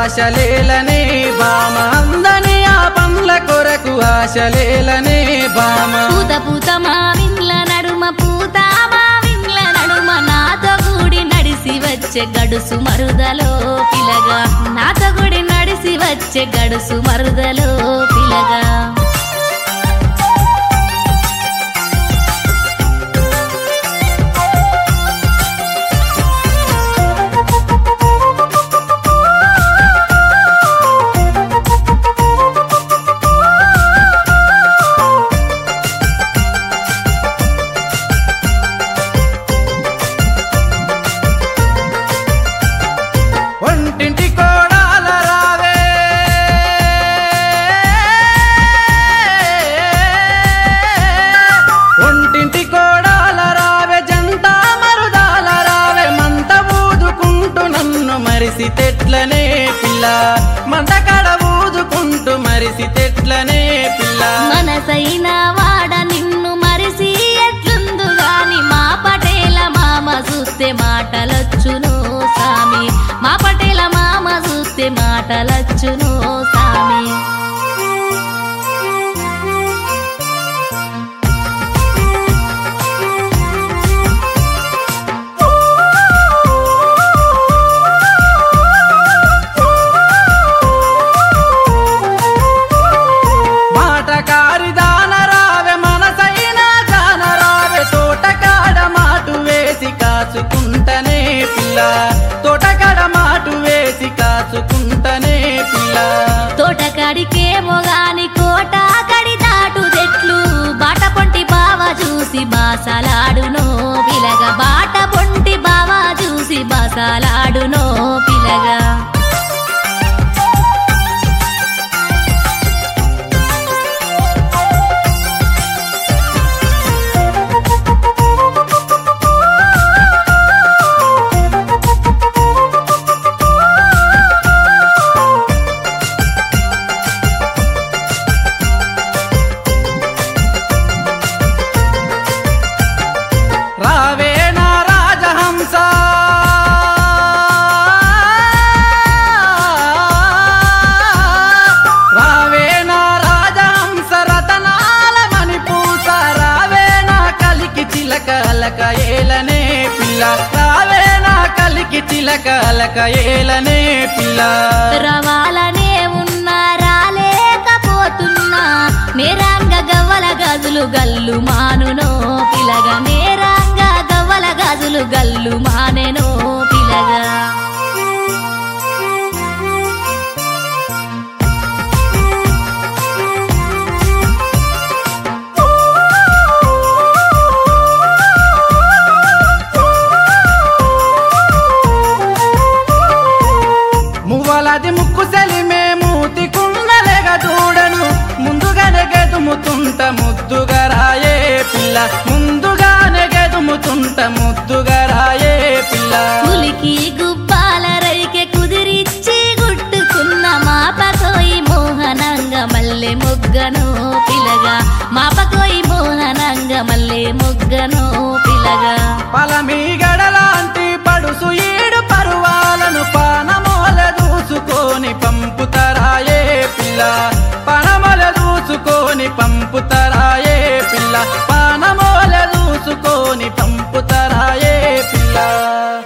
ఆశలేలనే బామ అందని ఆ పండ్ల కొరకు ఆశలేలనే బామ పూత పూత మావిండ్ల నడుమ పూత మావిండ్ల నడుమ నాతో కూడి నడిసి వచ్చే గడుసు మరుదలో పిలగా నాతో కూడి నడిసి వచ్చే గడుసు మరుదలో పిలగా ఒంటింటి కోడాల రావే ఒంటింటి కోడాల రావే జంట మరుదాల రావే మంట ఊదుకుంటూ నన్ను మరిసి తెట్లనే పిల్ల మంట కడ ఊదుకుంటూ మరిసి తెట్లనే పిల్ల మనసైన వాడ నిన్ను మరిసి ఎట్లుందు గాని మా పటేల మామ చూస్తే మాటలొచ్చును సామి మా పటేల మామ చూస్తే మాటలొచ్చును సామి మాటకారి దాన రావే మనసైన దాన రావే తోటకాడ మాటు వేసి కాచుకుంటనే పిల్ల తోటకాడ మాటు వేసి కాచుకుంటనే పిల్ల తోటకాడికేమో గాని కోట కడి దాటు చెట్లు బాట పొంటి బావ చూసి బాసలాడునో పిలగా బాట పొంటి బావ చూసి బాసలాడునో పిలగా రావే నా రాజహంస రావే నా రాజహంస రతనాల మణిపూస రావే నా కలికి చిలక అలక ఏలనే పిల్ల రావే నా కలికి చిలక అలక ఏలనే పిల్ల రవాలనే ఉన్నా రాలేకపోతున్నా మేరాంగ గవ్వల గాజులు గల్లు మానునో పిలగా మేరాంగ గవ్వల గాజులు గల్లు మానెనో పిలగా మువ్వలది ముక్కు సెలిమే మూతి కుండలేగ చూడను ముందుగానే గెదుముతుంట ముద్దుగా రాయే పిల్ల ముందుగానే గెదుముతుంట ముద్దుగా రాయే పిల్ల పులికి గుబ్బాల రైకె కుదిరిచ్చి గుట్టుకున్న మాపకోయి మోహనంగ మల్లె మొగ్గనో పిలగా మాపకోయి మోహనంగ మల్లె మొగ్గనో పిలగా పలమీ గడలాంటి పడుసు ఏడు పరువాలను పానమోల దూసుకొని పంపుతరాయే పిల్ల పనమల దూసుకొని పంపుతరాయే పిల్ల పానమోల దూసుకొని పంపుతరాయే పిల్ల